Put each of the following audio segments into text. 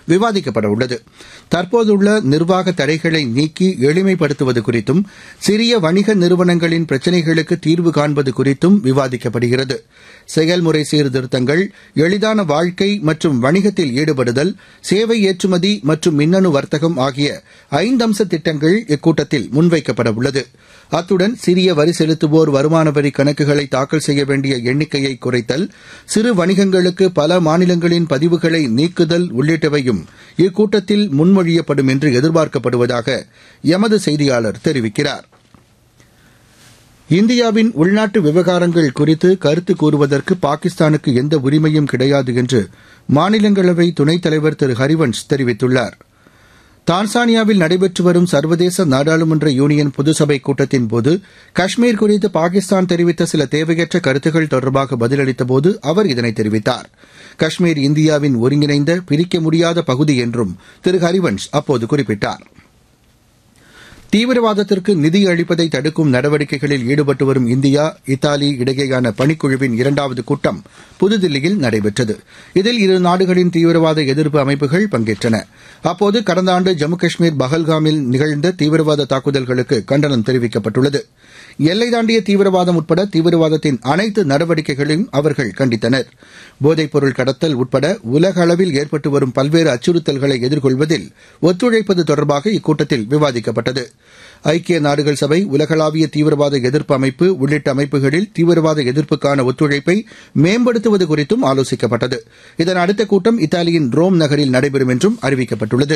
விவாதிக்கப்பட உள்ளது தற்போதுள்ள நிர்வாக தடைகளை நீக்கி எளிமைப்படுத்துவது குறித்தும் சிறிய வணிக நிறுவனங்களின் பிரச்சினைகளுக்கு தீர்வு காண்பது குறித்தும் விவாதிக்கப்படுகிறது செயல்முறை சீர்திருத்தங்கள் எளிதான வாழ்க்கை மற்றும் வணிகத்தில் ஈடுபடுதல் சேவை ஏற்றுமதி மற்றும் மின்னணு வர்த்தகம் ஆகிய ஐந்தம்ச திட்டங்கள் இக்கூட்டத்தில் முன்வைக்கப்பட உள்ளது அத்துடன் சிறிய வரி செலுத்துவோர் வருமான வரி கணக்குகளை தாக்கல் செய்ய வேண்டிய எண்ணிக்கையை குறைத்தல் சிறு வணிகங்களுக்கு பல மாநிலங்களின் பதிவுகளை நீக்குதல் உள்ளிட்டவையும் இக்கூட்டத்தில் முன்மொழியப்படும் என்று எதிர்பார்க்கப்படுவதாக எமது செய்தியாளர் தெரிவிக்கிறார் இந்தியாவின் உள்நாட்டு விவகாரங்கள் குறித்து கருத்து கூறுவதற்கு பாகிஸ்தானுக்கு எந்த உரிமையும் கிடையாது என்று மாநிலங்களவை துணைத் தலைவர் திரு ஹரிவன்ஷ் தெரிவித்துள்ளார் தான்சானியாவில் நடைபெற்று வரும் சர்வதேச நாடாளுமன்ற யூனியன் பொதுசபை கூட்டத்தின்போது காஷ்மீர் குறித்து பாகிஸ்தான் தெரிவித்த சில தேவையற்ற கருத்துக்கள் தொடர்பாக பதிலளித்தபோது அவர் இதனை தெரிவித்தார் காஷ்மீர் இந்தியாவின் ஒருங்கிணைந்த பிரிக்க முடியாத பகுதி என்றும் திரு ஹரிவன்ஷ் அப்போது குறிப்பிட்டார் தீவிரவாதத்திற்கு நிதி அளிப்பதை தடுக்கும் நடவடிக்கைகளில் ஈடுபட்டு வரும் இந்தியா இத்தாலி இடையேயான பணிக்குழுவின் இரண்டாவது கூட்டம் புதுதில்லியில் நடைபெற்றது இதில் இரு நாடுகளின் தீவிரவாத எதிர்ப்பு அமைப்புகள் பங்கேற்றன அப்போது கடந்த ஆண்டு ஜம்மு காஷ்மீர் பஹல்காமில் நிகழ்ந்த தீவிரவாத தாக்குதல்களுக்கு கண்டனம் தெரிவிக்கப்பட்டுள்ளது எல்லை தாண்டிய தீவிரவாதம் உட்பட தீவிரவாதத்தின் அனைத்து நடவடிக்கைகளையும் அவர்கள் கண்டித்தனர் போதைப்பொருள் கடத்தல் உட்பட உலக அளவில் ஏற்பட்டு வரும் பல்வேறு அச்சுறுத்தல்களை எதிர்கொள்வதில் ஒத்துழைப்பது தொடர்பாக இக்கூட்டத்தில் விவாதிக்கப்பட்டது ஐக்கிய நாடுகள் சபை உலகளாவிய தீவிரவாத எதிர்ப்பு அமைப்பு உள்ளிட்ட அமைப்புகளில் தீவிரவாத எதிர்ப்புக்கான ஒத்துழைப்பை மேம்படுத்துவது குறித்தும் ஆலோசிக்கப்பட்டது இதன் அடுத்த கூட்டம் இத்தாலியின் ரோம் நகரில் நடைபெறும் என்றும் அறிவிக்கப்பட்டுள்ளது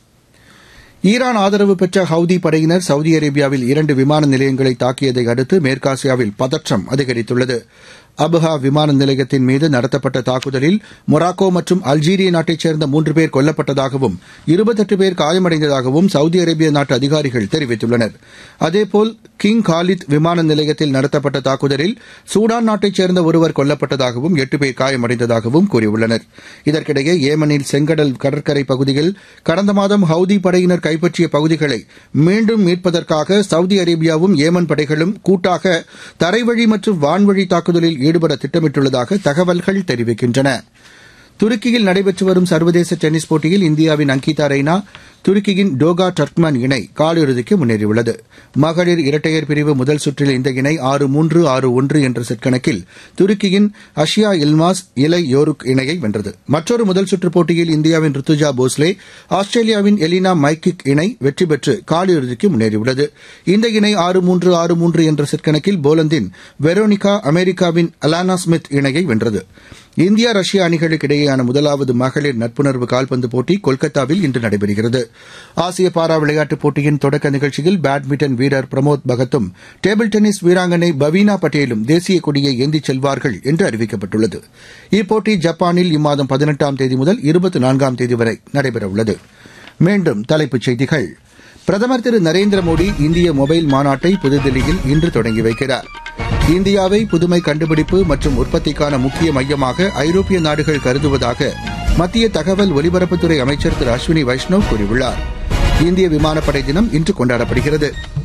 ஈரான் ஆதரவு பெற்ற ஹவுதி படையினர் சவுதி அரேபியாவில் இரண்டு விமான நிலையங்களை தாக்கியதை அடுத்து மேற்காசியாவில் பதற்றம் அதிகரித்துள்ளது அபுஹா விமான நிலையத்தின் மீது நடத்தப்பட்ட தாக்குதலில் மொராக்கோ மற்றும் அல்ஜீரிய நாட்டைச் சேர்ந்த மூன்று பேர் கொல்லப்பட்டதாகவும் இருபத்தெட்டு பேர் காயமடைந்ததாகவும் சவுதி அரேபிய நாட்டு அதிகாரிகள் தெரிவித்துள்ளனர் அதேபோல் கிங் காலித் விமான நிலையத்தில் நடத்தப்பட்ட தாக்குதலில் சூடான் நாட்டைச் சேர்ந்த ஒருவர் கொல்லப்பட்டதாகவும் எட்டு பேர் காயமடைந்ததாகவும் கூறியுள்ளனர் இதற்கிடையே ஏமனில் செங்கடல் கடற்கரை பகுதியில் கடந்த மாதம் ஹவுதி படையினர் கைப்பற்றிய பகுதிகளை மீண்டும் மீட்பதற்காக சவுதி அரேபியாவும் ஏமன் படைகளும் கூட்டாக தரைவழி மற்றும் வான்வழி தாக்குதலில் ஈடுபட திட்டமிட்டுள்ளதாக தகவல்கள் தெரிவிக்கின்றன துருக்கியில் நடைபெற்று வரும் சர்வதேச டென்னிஸ் போட்டியில் இந்தியாவின் அங்கிதா ரெய்னா துருக்கியின் டோகா டர்க்மன் இணை காலிறுதிக்கு முன்னேறியுள்ளது மகளிர் இரட்டையர் பிரிவு முதல் சுற்றில் இந்த இணை ஆறு மூன்று ஆறு ஒன்று என்ற செட் கணக்கில் துருக்கியின் அஷியா இல்மாஸ் இலை யோருக் இணையை வென்றது மற்றொரு முதல் சுற்றுப் போட்டியில் இந்தியாவின் ருத்துஜா போஸ்லே ஆஸ்திரேலியாவின் எலினா மைக்கிக் இணை வெற்றி பெற்று காலிறுதிக்கு முன்னேறியுள்ளது இந்த இணை ஆறு மூன்று ஆறு மூன்று என்ற செட் கணக்கில் போலந்தின் வெரோனிகா அமெரிக்காவின் அலானா ஸ்மித் இணையை வென்றது இந்தியா ரஷ்யா அணிகளுக்கு இடையேயான முதலாவது மகளிர் நட்புணர்வு கால்பந்து போட்டி கொல்கத்தாவில் இன்று நடைபெறுகிறது ஆசிய பாரா விளையாட்டுப் போட்டியின் தொடக்க நிகழ்ச்சியில் பேட்மிண்டன் வீரர் பிரமோத் பகத்தும் டேபிள் டென்னிஸ் வீராங்கனை பவீனா பட்டேலும் தேசிய கொடியை ஏந்திச் செல்வார்கள் என்று அறிவிக்கப்பட்டுள்ளது இப்போட்டி ஜப்பானில் இம்மாதம் பதினெட்டாம் தேதி முதல் இருபத்தி நான்காம் தேதி வரை நடைபெறவுள்ளது மீண்டும் தலைப்புச் செய்திகள் பிரதமர் திரு நரேந்திர மோடி இந்திய மொபைல் மாநாட்டை புதுதில்லியில் இன்று தொடங்கி வைக்கிறார் இந்தியாவை புதுமை கண்டுபிடிப்பு மற்றும் உற்பத்திக்கான முக்கிய மையமாக ஐரோப்பிய நாடுகள் கருதுவதாக மத்திய தகவல் ஒலிபரப்புத்துறை அமைச்சர் திரு அஸ்வினி வைஷ்ணவ் கூறியுள்ளார் இந்திய விமானப்படை தினம் இன்று கொண்டாடப்படுகிறது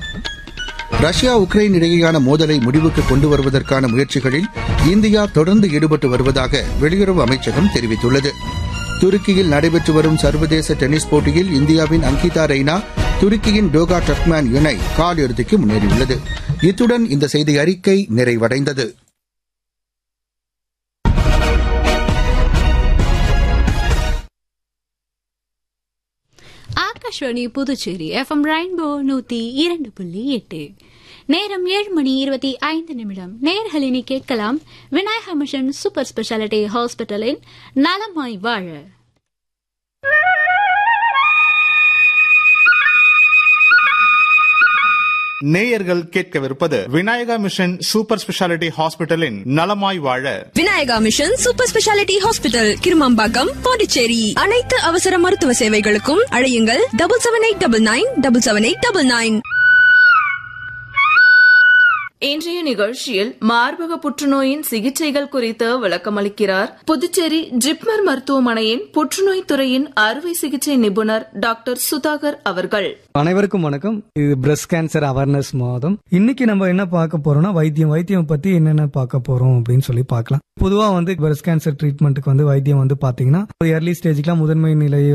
ரஷ்யா உக்ரைன் இடையேயான மோதலை முடிவுக்கு கொண்டு வருவதற்கான முயற்சிகளில் இந்தியா தொடர்ந்து ஈடுபட்டு வருவதாக வெளியுறவு அமைச்சகம் தெரிவித்துள்ளது துருக்கியில் நடைபெற்று வரும் சர்வதேச டென்னிஸ் போட்டியில் இந்தியாவின் அங்கிதா ரெய்னா துருக்கியின் டோகா டர்க்மேன் இணை காலிறுதிக்கு முன்னேறியுள்ளது இத்துடன் இந்த செய்தி அறிக்கை நிறைவடைந்தது ஆகாஷ்வாணி புதுச்சேரி எஃப்எம் ரெயின்போ நூத்தி இரண்டு புள்ளி எட்டு நேரம் ஏழு மணி இருபத்தி ஐந்து நிமிடம் நேர்களினி கேட்கலாம் விநாயகா மிஷன் சூப்பர் ஸ்பெஷாலிட்டி ஹாஸ்பிட்டலின் நலமாய் வாழ நேயர்கள் கேட்கவிருப்பது விநாயகா மிஷன் சூப்பர் ஸ்பெஷாலிட்டி ஹாஸ்பிட்டலின் நலமாய் வாழ Vinayaka mission super speciality hospital Kirumampakkam Pondicherry அனைத்து அவசர மருத்துவ சேவைகளுக்கும் அழையுங்கள் double seven eight double nine double seven eight double nine இன்றைய நிகழ்ச்சியில் மார்பக புற்றுநோயின் சிகிச்சைகள் குறித்து விளக்கமளிக்கிறார் புதுச்சேரி ஜிப்மர் மருத்துவமனையின் புற்றுநோய் துறையின் அறுவை சிகிச்சை நிபுணர் டாக்டர் சுதாகர் அவர்கள் அனைவருக்கும் வணக்கம் இது பிரஸ்ட் கேன்சர் அவேர்னஸ் மாதம் இன்னைக்கு நம்ம என்ன பார்க்க போறோம்னா வைத்தியம் வைத்தியம் பத்தி என்னென்ன பார்க்க போறோம் அப்படின்னு சொல்லி பார்க்கலாம் பொதுவா வந்து பிரஸ்ட் கேன்சர் ட்ரீட்மெண்ட்டுக்கு வந்து வைத்தியம் வந்து பாத்தீங்கன்னா ஏர்லி ஸ்டேஜ்க்குலாம் முதன்மை நிலை